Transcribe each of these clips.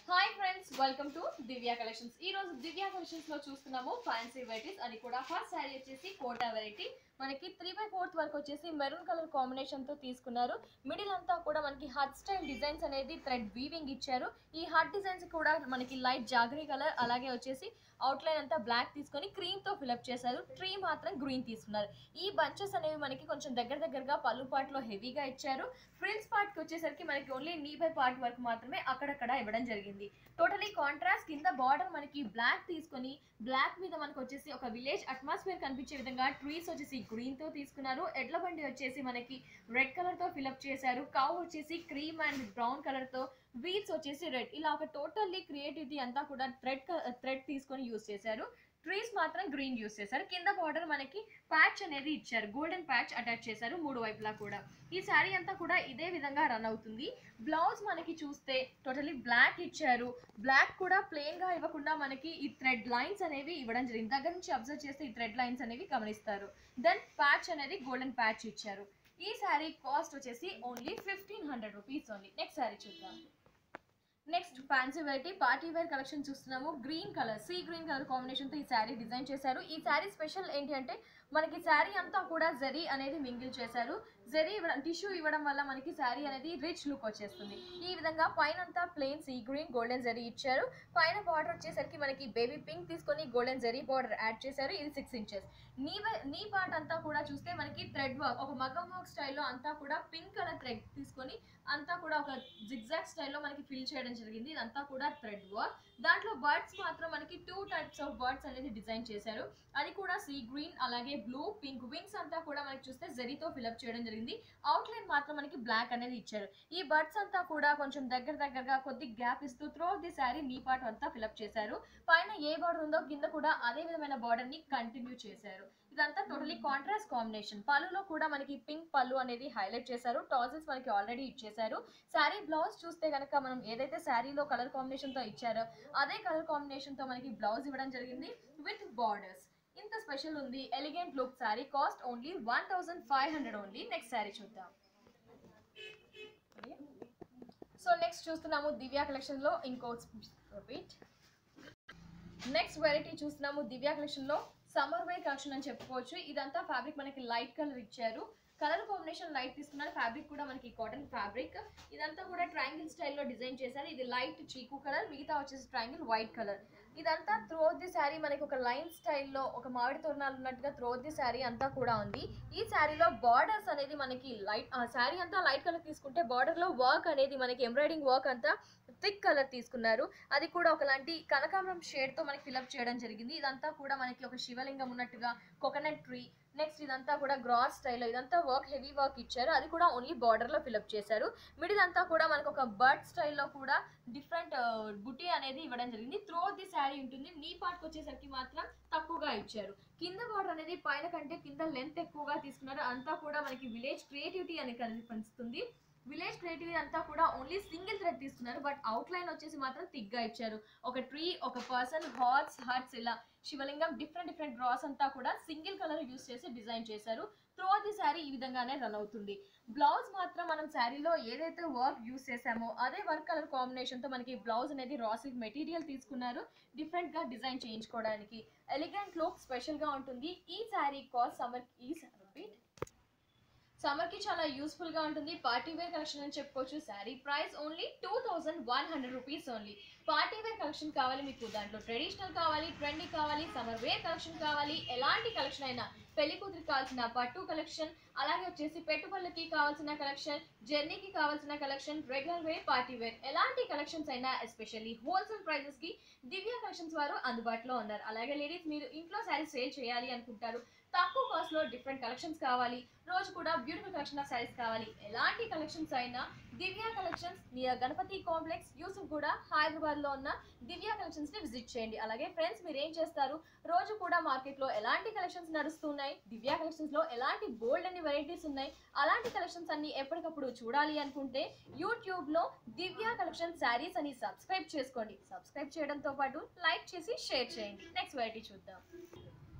hi friends welcome to Divya collections ఈ రోజు దివ్య collections లో చూస్తున్నాము ఫ్యాన్సీ వెరైటీస్ అది కూడా ఫస్ట్ శారీ వచ్చేసి కోటా వెరైటీ మనకి త్రీ బై ఫోర్త్ వరకు వచ్చేసి మెరూన్ కలర్ కాంబినేషన్ తో తీసుకున్నారు మిడిల్ అంతా కూడా మనకి హట్ స్టైల్ డిజైన్స్ అనేది థ్రెడ్ వీవింగ్ ఇచ్చారు ఈ హట్ డిజైన్స్ కూడా మనకి లైట్ జాగరీ కలర్ అలాగే వచ్చేసి అవుట్లైన్ అంతా బ్లాక్ తీసుకొని క్రీమ్ తో ఫిలప్ చేశారు ట్రీ మాత్రం గ్రీన్ తీసుకున్నారు ఈ బంచెస్ అనేవి మనకి కొంచెం దగ్గర దగ్గరగా పళ్ళు పార్ట్ లో హెవీగా ఇచ్చారు ఫ్రిల్స్ పార్ట్ కి వచ్చేసరికి మనకి ఓన్లీ నీ బై పార్ట్ వరకు మాత్రమే అక్కడక్కడ ఇవ్వడం జరిగింది టోటలీ కాంట్రాస్ట్ కింద బార్డర్ మనకి బ్లాక్ తీసుకొని బ్లాక్ మీద మనకు వచ్చేసి ఒక విలేజ్ అట్మాస్ఫియర్ కనిపించే విధంగా ట్రీస్ వచ్చేసి గ్రీన్ తో తీసుకున్నారు ఎడ్ల బండి వచ్చేసి మనకి రెడ్ కలర్ తో ఫిలప్ చేశారు కౌ వచ్చేసి క్రీమ్ అండ్ బ్రౌన్ కలర్ తో వీల్స్ వచ్చేసి రెడ్ ఇలా ఒక టోటల్లీ క్రియేటివిటీ అంతా కూడా థ్రెడ్ థ్రెడ్ తీసుకొని యూస్ చేశారు ట్రీస్ మాత్రం గ్రీన్ యూస్ చేశారు కింద బార్డర్ మనకి ప్యాచ్ అనేది ఇచ్చారు గోల్డెన్ ప్యాచ్ అటాచ్ చేశారు మూడు వైపులా కూడా ఈ శారీ అంతా కూడా ఇదే విధంగా రన్ అవుతుంది బ్లౌజ్ మనకి చూస్తే టోటలీ బ్లాక్ ఇచ్చారు బ్లాక్ కూడా ప్లెయిన్ గా ఇవ్వకుండా మనకి ఈ థ్రెడ్ లైన్స్ అనేవి ఇవ్వడం జరిగింది దగ్గర నుంచి అబ్జర్వ్ చేస్తే ఈ థ్రెడ్ లైన్స్ అనేవి గమనిస్తారు దెన్ ప్యాచ్ అనేది గోల్డెన్ ప్యాచ్ ఇచ్చారు ఈ శారీ కాస్ట్ వచ్చేసి only fifteen hundred rupees only next sari చూద్దాం next fancy variety party wear collection చూస్తున్నాము green colour sea green colour combination తో ఈ శారీ డిజైన్ చేశారు ఈ శారీ స్పెషల్ ఏంటి అంటే మనకి శారీ అంతా కూడా జరీ అనేది మింగిల్ చేశారు జరీ ఇవ్వడం టిష్యూ ఇవ్వడం వల్ల మనకి శారీ అనేది రిచ్ లుక్ వచ్చేస్తుంది ఈ విధంగా పైన అంతా plain sea green golden zari ఇచ్చారు పైన బార్డర్ వచ్చేసరికి మనకి బేబీ పింక్ తీసుకొని గోల్డెన్ జరీ బార్డర్ యాడ్ చేశారు ఇది సిక్స్ ఇంచెస్ నీ వై- నీ పార్ట్ అంతా కూడా చూస్తే మనకి థ్రెడ్ వర్క్ ఒక మగ్గం వర్క్ స్టైల్లో అంతా కూడా పింక్ కలర్ థ్రెడ్ తీసుకొని అంతా కూడా ఒక జిగ్జాగ్ స్టైల్లో మనకి ఫిల్ చేయడం జరిగింది ఇదంతా కూడా థ్రెడ్ వర్క్ దాంట్లో బర్డ్స్ మాత్రం మనకి టూ టైప్స్ ఆఫ్ బర్డ్స్ అనేది డిజైన్ చేశారు అది కూడా సీ గ్రీన్ అలాగే బ్లూ పింక్ వింగ్స్ అంతా కూడా మనకి చూస్తే జరీతో ఫిలప్ చేయడం జరిగింది అవుట్ లైన్ మాత్రం మనకి బ్లాక్ అనేది ఇచ్చారు ఈ బర్డ్స్ అంతా కూడా కొంచెం దగ్గర దగ్గరగా కొద్ది గ్యాప్ ఇస్తూ త్రో ది శారీ నీ పార్ట్ అంతా ఫిలప్ చేశారు పైన ఏ బార్డర్ ఉందో కింద కూడా అదే విధమైన బార్డర్ ని కంటిన్యూ చేశారు ఇదంతా టోటలీ కాంట్రాస్ట్ కాంబినేషన్ పళ్ళులో కూడా మనకి పింక్ పళ్ళు అనేది హైలైట్ చేశారు టాజల్స్ మనకి ఆల్రెడీ ఇచ్చేశారు శారీ బ్లౌజ్ చూస్తే కనుక మనం ఏదైతే శారీలో కలర్ కాంబినేషన్ తో ఇచ్చారో అదే కలర్ కాంబినేషన్ తో మనకి బ్లౌజ్ ఇవ్వడం జరిగింది విత్ బార్డర్స్ ఇంత స్పెషల్ ఉంది elegant look sari cost only one thousand five hundred only next sari చూద్దాం సో నెక్స్ట్ చూస్తున్నాము దివ్య కలెక్షన్ లో ఇంకో రిపీట్ నెక్స్ట్ వెరైటీ చూస్తున్నాము దివ్య కలెక్షన్ లో సమ్మర్ వేర్ కలెక్షన్ అని చెప్పుకోవచ్చు ఇదంతా ఫ్యాబ్రిక్ మనకి లైట్ కలర్ ఇచ్చారు కలర్ కాంబినేషన్ లైట్ తీసుకున్నారు ఫ్యాబ్రిక్ కూడా మనకి కాటన్ ఫ్యాబ్రిక్ ఇదంతా కూడా ట్రయాంగిల్ స్టైల్లో డిజైన్ చేశారు ఇది లైట్ చీకు కలర్ మిగతా వచ్చేసి ట్రయాంగిల్ వైట్ కలర్ ఇదంతా త్రోత్ ది శారీ మనకి ఒక లైన్ స్టైల్లో ఒక మామిడి తోరణాలు ఉన్నట్టుగా త్రోత్ ది శారీ అంతా కూడా ఉంది ఈ శారీలో బార్డర్స్ అనేది మనకి లైట్ శారీ అంతా లైట్ కలర్ తీసుకుంటే బార్డర్ లో వర్క్ అనేది మనకి ఎంబ్రాయిడింగ్ వర్క్ అంతా థిక్ కలర్ తీసుకున్నారు అది కూడా ఒకలాంటి కనకాంబరం షేడ్ తో మనకి ఫిలప్ చేయడం జరిగింది ఇదంతా కూడా మనకి ఒక శివలింగం ఉన్నట్టుగా కోకోనట్ ట్రీ నెక్స్ట్ ఇదంతా కూడా గ్రాస్ స్టైల్లో ఇదంతా వర్క్ హెవీ వర్క్ ఇచ్చారు అది కూడా ఓన్లీ బార్డర్ లో ఫిలప్ చేశారు మిడిల్ అంతా కూడా మనకు ఒక బర్డ్ స్టైల్లో కూడా డిఫరెంట్ బుటీ అనేది ఇవ్వడం జరిగింది త్రో ది శారీ ఉంటుంది నీ పార్ట్ వచ్చేసరికి మాత్రం తక్కువగా ఇచ్చారు కింద బార్డర్ అనేది పైన కంటే కింద లెంత్ ఎక్కువగా తీసుకున్నారు అంతా కూడా మనకి విలేజ్ క్రియేటివిటీ అని కనిపిస్తుంది విలేజ్ క్రియేటివిటీ అంతా కూడా ఓన్లీ సింగిల్ థ్రెడ్ తీసుకున్నారు బట్ అవుట్ లైన్ వచ్చేసి మాత్రం థిక్గా ఇచ్చారు ఒక ట్రీ ఒక పర్సన్ హార్ట్స్ హర్ట్స్ ఇలా శివలింగం డిఫరెంట్ డిఫరెంట్ డ్రాస్ అంతా కూడా సింగిల్ కలర్ యూస్ చేసి డిజైన్ చేశారు త్రో ది శారీ ఈ విధంగానే రన్ అవుతుంది బ్లౌజ్ మాత్రం మనం శారీలో ఏదైతే వర్క్ యూస్ చేసామో అదే వర్క్ కలర్ కాంబినేషన్ తో మనకి బ్లౌజ్ అనేది రా సిల్క్ మెటీరియల్ తీసుకున్నారు డిఫరెంట్ గా డిజైన్ చేయించుకోవడానికి ఎలిగెంట్ లుక్ స్పెషల్ గా ఉంటుంది ఈ శారీ కాస్ట్ సమ్మర్ ఈ రిపీట్ సమ్మర్ కి చాలా యూస్ఫుల్ గా ఉంటుంది పార్టీ వేర్ కలెక్షన్ అని చెప్పుకోవచ్చు sari price only two thousand one hundred rupees only party wear collection కావాలి మీకు దాంట్లో ట్రెడిషనల్ కావాలి ట్రెండీ కావాలి సమ్మర్ వేర్ కలెక్షన్ కావాలి ఎలాంటి కలెక్షన్ అయినా పెళ్లి కూతురికి కావాల్సిన పట్టు కలెక్షన్ అలాగే వచ్చేసి పెట్టుబడులకి కావాల్సిన కలెక్షన్ జర్నీకి కావాల్సిన collection regular wear party wear ఎలాంటి కలెక్షన్స్ అయినా ఎస్పెషల్లీ హోల్సేల్ ప్రైజెస్ కి దివ్య కలెక్షన్స్ వారు అందుబాటులో ఉన్నారు అలాగే లేడీస్ మీరు ఇంట్లో శారీస్ సేల్ చేయాలి అనుకుంటారు తక్కువ కాస్ట్ లో డిఫరెంట్ కలెక్షన్స్ కావాలి రోజు కూడా బ్యూటిఫుల్ కలెక్షన్ ఆఫ్ శారీస్ కావాలి ఎలాంటి కలెక్షన్స్ అయినా Divya collections near Ganapathi complex Yousufguda Hyderabad లో ఉన్న దివ్య కలెక్షన్స్ ని విజిట్ చేయండి అలాగే ఫ్రెండ్స్ మీరు ఏం చేస్తారు రోజు కూడా మార్కెట్ లో ఎలాంటి కలెక్షన్స్ నడుస్తున్నాయి దివ్య కలెక్షన్స్ లో ఎలాంటి బోల్డ్ అన్ని వెరైటీస్ ఉన్నాయి అలాంటి కలెక్షన్స్ అన్ని ఎప్పటికప్పుడు చూడాలి అనుకుంటే యూట్యూబ్ లో దివ్య కలెక్షన్ శారీస్ అని సబ్స్క్రైబ్ చేసుకోండి సబ్స్క్రైబ్ చేయడంతో పాటు లైక్ చేసి షేర్ చేయండి నెక్స్ట్ వెరైటీ చూద్దాం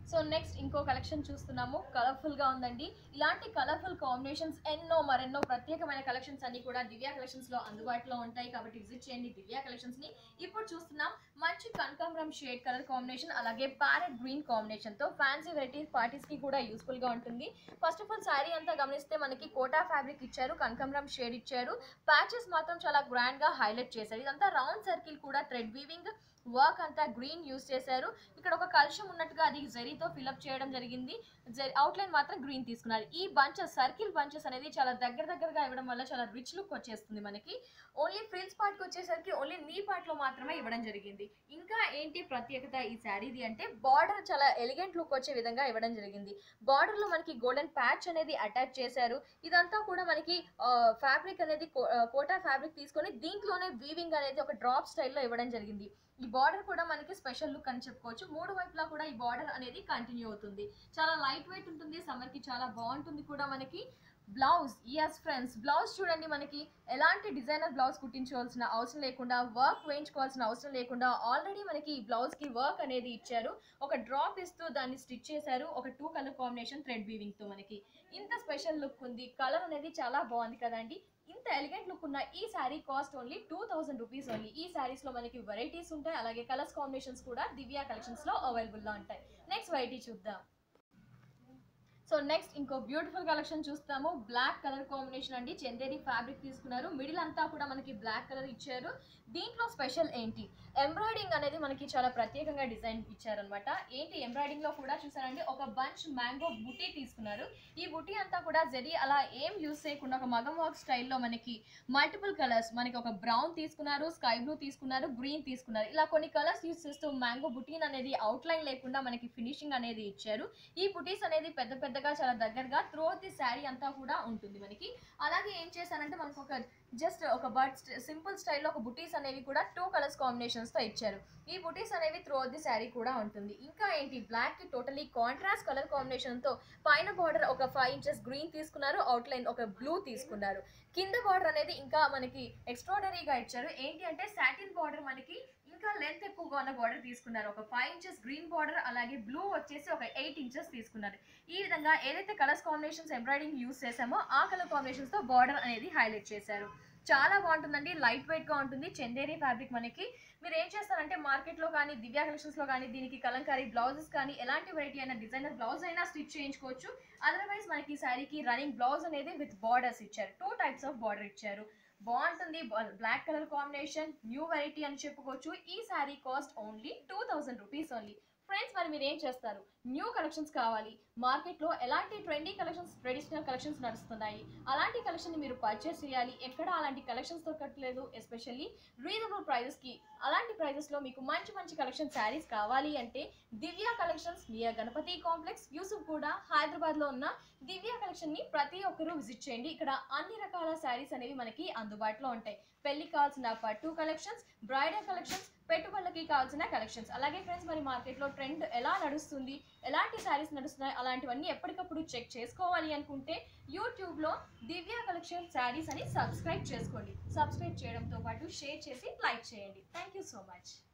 సో నెక్స్ట్ ఇంకో కలెక్షన్ చూస్తున్నాము కలర్ఫుల్ గా ఉందండి ఇలాంటి కలర్ఫుల్ కాంబినేషన్స్ ఎన్నో మరెన్నో ప్రత్యేకమైన కలెక్షన్స్ అన్ని కూడా దివ్య కలెక్షన్స్ లో అందుబాటులో ఉంటాయి కాబట్టి విజిట్ చేయండి దివ్య కలెక్షన్స్ ని ఇప్పుడు చూస్తున్నాం మంచి కనకాంబరం షేడ్ కలర్ కాంబినేషన్ అలాగే ప్యారెట్ గ్రీన్ కాంబినేషన్ తో ఫ్యాన్సీ వెరైటీస్ పార్టీస్ కి కూడా యూస్ఫుల్ గా ఉంటుంది ఫస్ట్ ఆఫ్ ఆల్ శారీ అంతా గమనిస్తే మనకి కోటా ఫ్యాబ్రిక్ ఇచ్చారు కనకాంబరం షేడ్ ఇచ్చారు ప్యాచెస్ మాత్రం చాలా గ్రాండ్ గా హైలైట్ చేశారు ఇదంతా రౌండ్ సర్కిల్ కూడా థ్రెడ్ వీవింగ్ వర్క్ అంతా గ్రీన్ యూస్ చేశారు ఇక్కడ ఒక కలుషం ఉన్నట్టుగా అది జరీతో ఫిల్అప్ చేయడం జరిగింది అవుట్లైన్ మాత్రం గ్రీన్ తీసుకున్నారు ఈ బంచెస్ సర్కిల్ బంచెస్ అనేది చాలా దగ్గర దగ్గరగా ఇవ్వడం వల్ల చాలా రిచ్ లుక్ వచ్చేస్తుంది మనకి ఓన్లీ ఫ్రిల్స్ పార్ట్కి వచ్చేసరికి ఓన్లీ నీ పార్ట్ లో మాత్రమే ఇవ్వడం జరిగింది ఇంకా ఏంటి ప్రత్యేకత ఈ శారీది అంటే బార్డర్ చాలా ఎలిగెంట్ లుక్ వచ్చే విధంగా ఇవ్వడం జరిగింది బార్డర్ లో మనకి గోల్డెన్ ప్యాచ్ అనేది అటాచ్ చేశారు ఇదంతా కూడా మనకి ఫ్యాబ్రిక్ అనేది కో- ఆ, కోటా ఫ్యాబ్రిక్ తీసుకొని దీంట్లోనే వీవింగ్ అనేది ఒక డ్రాప్ స్టైల్లో ఇవ్వడం జరిగింది ఈ బార్డర్ కూడా మనకి స్పెషల్ లుక్ అని చెప్పుకోవచ్చు మూడు వైపులా కూడా ఈ బార్డర్ అనేది కంటిన్యూ అవుతుంది చాలా లైట్ వెయిట్ ఉంటుంది సమ్మర్ కి చాలా బాగుంటుంది కూడా మనకి బ్లౌజ్ ఎస్ ఫ్రెండ్స్ బ్లౌజ్ చూడండి మనకి ఎలాంటి డిజైనర్ బ్లౌజ్ కుట్టించుకోవాల్సిన అవసరం లేకుండా వర్క్ వేయించుకోవాల్సిన అవసరం లేకుండా ఆల్రెడీ మనకి ఈ బ్లౌజ్ కి వర్క్ అనేది ఇచ్చారు ఒక డ్రాప్ ఇస్తూ దాన్ని స్టిచ్ చేశారు ఒక two colour combination thread weaving తో మనకి ఇంత స్పెషల్ లుక్ ఉంది కలర్ అనేది చాలా బాగుంది కదండి ఇంత ఎలిగెంట్ లుక్ ఉన్న ఈ sari cost only two thousand rupees only ఈ శారీస్ లో మనకి వెరైటీస్ ఉంటాయి అలాగే కలర్స్ కాంబినేషన్స్ కూడా దివ్య కలెక్షన్స్ లో అవైలబుల్ గా ఉంటాయి నెక్స్ట్ వెరైటీ చూద్దాం సో నెక్స్ట్ ఇంకో బ్యూటిఫుల్ కలెక్షన్ చూస్తాము బ్లాక్ కలర్ కాంబినేషన్ అండి చందేరి ఫ్యాబ్రిక్ తీసుకున్నారు మిడిల్ అంతా కూడా మనకి బ్లాక్ కలర్ ఇచ్చారు దీంట్లో స్పెషల్ ఏంటి ఎంబ్రాయిడింగ్ అనేది మనకి చాలా ప్రత్యేకంగా డిజైన్ ఇచ్చారనమాట ఏంటి ఎంబ్రాయిడింగ్ లో కూడా చూసారండి ఒక బంచ్ మ్యాంగో బుటీ తీసుకున్నారు ఈ బుటీ అంతా కూడా జరి అలా ఏం యూస్ చేయకుండా ఒక మగం వర్క్ స్టైల్లో మనకి మల్టిపుల్ కలర్స్ మనకి ఒక బ్రౌన్ తీసుకున్నారు స్కై బ్లూ తీసుకున్నారు గ్రీన్ తీసుకున్నారు ఇలా కొన్ని కలర్స్ యూస్ చేస్తూ మ్యాంగో బుటీన్ అనేది అవుట్ లైన్ లేకుండా మనకి ఫినిషింగ్ అనేది ఇచ్చారు ఈ బుటీస్ అనేది పెద్ద పెద్దగా చాలా దగ్గరగా త్రూ ది శారీ అంతా కూడా ఉంటుంది మనకి అలాగే ఏం చేశారంటే మనకు ఒక జస్ట్ ఒక బర్డ్ సింపుల్ స్టైల్లో ఒక బుటీస్ అనేవి కూడా టూ కలర్స్ కాంబినేషన్స్ తో ఇచ్చారు ఈ బుటీస్ అనేవి త్రూ ది శారీ కూడా ఉంటుంది ఇంకా ఏంటి బ్లాక్ కి టోటలీ కాంట్రాస్ట్ కలర్ కాంబినేషన్ తో పైన బార్డర్ ఒక ఫైవ్ ఇంచెస్ గ్రీన్ తీసుకున్నారు అవుట్ లైన్ ఒక బ్లూ తీసుకున్నారు కింద బార్డర్ అనేది ఇంకా మనకి ఎక్స్ట్రాడనరీగా ఇచ్చారు ఏంటి అంటే సాటిన్ బార్డర్ మనకి ఇంకా లెంత్ ఎక్కువగా ఉన్న బార్డర్ తీసుకున్నారు ఒక ఫైవ్ ఇంచెస్ గ్రీన్ బార్డర్ అలాగే బ్లూ వచ్చేసి ఒక ఎయిట్ ఇంచెస్ తీసుకున్నారు ఈ విధంగా ఏదైతే కలర్స్ కాంబినేషన్స్ ఎంబ్రాయిడింగ్ యూస్ చేసామో ఆ కలర్ కాంబినేషన్స్ తో బార్డర్ అనేది హైలైట్ చేశారు చాలా బాగుంటుందండి లైట్ వెయిట్ గా ఉంటుంది చందేరి ఫ్యాబ్రిక్ మనకి మీరు ఏం చేస్తారంటే మార్కెట్ లో కానీ దివ్య కలెక్షన్స్ లో కానీ దీనికి కలంకారీ బ్లౌజెస్ కానీ ఎలాంటి వెరైటీ అయినా డిజైనర్ బ్లౌజ్ అయినా స్టిచ్ చేయించుకోవచ్చు అదర్వైజ్ మనకి ఈ శారీకి రన్నింగ్ బ్లౌజ్ అనేది విత్ బార్డర్స్ ఇచ్చారు టూ టైప్స్ ఆఫ్ బార్డర్ ఇచ్చారు బాగుంటుంది black colour combination new variety అని చెప్పుకోవచ్చు ఈ sari cost only two thousand rupees only friends మరి మీరు ఏం చేస్తారు న్యూ కలెక్షన్స్ కావాలి మార్కెట్లో ఎలాంటి ట్రెండీ కలెక్షన్స్ ట్రెడిషనల్ కలెక్షన్స్ నడుస్తున్నాయి అలాంటి కలెక్షన్ మీరు పర్చేస్ చేయాలి ఎక్కడ అలాంటి కలెక్షన్స్ దొరకట్లేదు ఎస్పెషల్లీ రీజనబుల్ ప్రైజెస్కి అలాంటి ప్రైజెస్లో మీకు మంచి మంచి కలెక్షన్ శారీస్ కావాలి అంటే Divya collections near Ganapathi complex Yousufguda హైదరాబాద్లో ఉన్న దివ్య కలెక్షన్ని ప్రతి ఒక్కరూ విజిట్ చేయండి ఇక్కడ అన్ని రకాల శారీస్ అనేవి మనకి అందుబాటులో ఉంటాయి పెళ్లికి కావాల్సిన పట్టు కలెక్షన్స్ బ్రైడల్ కలెక్షన్స్ పెట్టుబడులకి కావాల్సిన కలెక్షన్స్ అలాగే ఫ్రెండ్స్ మరి మార్కెట్లో ట్రెండ్ ఎలా నడుస్తుంది ఎలాంటి శారీస్ నడుస్తున్నాయి అలాంటివన్నీ ఎప్పటికప్పుడు చెక్ చేసుకోవాలి అనుకుంటే యూట్యూబ్లో దివ్య కలెక్షన్ శారీస్ అని సబ్స్క్రైబ్ చేసుకోండి సబ్స్క్రైబ్ చేయడంతో పాటు షేర్ చేసి లైక్ చేయండి థ్యాంక్ యూ సో మచ్